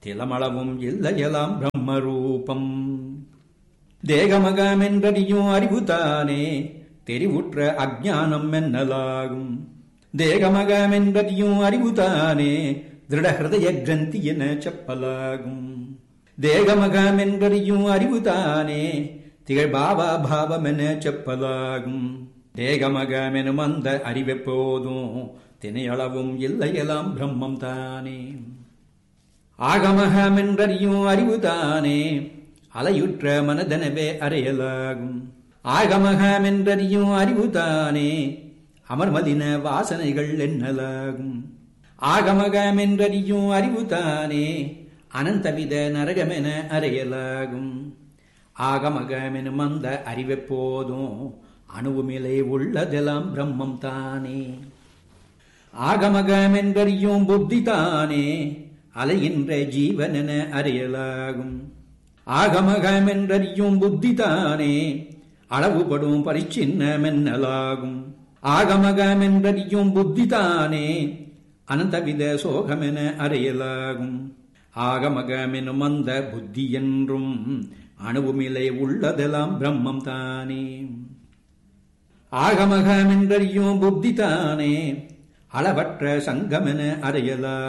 திலமளவும் இல்லையலாம் பிரம்மரூபம் தேகமகமென்றறியும் அறிவுதானே தெரிவுற்ற அஜானம் என்னலாகும் தேகமகமென்றறியும் அறிவுதானே திருடஹிருதய கிரந்தி என செப்பலாகும் தேகமகமென்றறியும் அறிவுதானே திகழ்பாவா பாவமென செப்பலாகும் தேகமகமெனும் அந்த அறிவெப்போதும் தினையளவும் இல்லையலாம் பிரம்மம் தானே ஆகமகமென்றறியும் அறிவுதானே அலையுற்ற மனதனவே அறையலாகும் ஆகமகமென்றறியும் அறிவுதானே அமர்மதின வாசனைகள் எண்ணலாகும் ஆகமகமென்றறியும் அறிவுதானே அனந்தவித நரகமென அறையலாகும் ஆகமகமெனும் அந்த அறிவெப்போதும் அணுவுமிலே உள்ளதெல்லாம் பிரம்மம் தானே ஆகமகமென்றறியும் புத்தி தானே அலைகின்ற ஜீவனென அறியலாகும் ஆகமகமென்றறியும் புத்தி தானே அளவுபடும் பரிச்சின்னமென்னலாகும் ஆகமகமென்றறியும் புத்தி தானே அனந்தவித சோகமென அறியலாகும் ஆகமகமெனும் அந்த புத்தி என்றும் அணுவுமிலை உள்ளதெல்லாம் பிரம்மம் தானே ஆகமகமென்றறியும் புத்தி தானே அளவற்ற சங்கமென அறியலா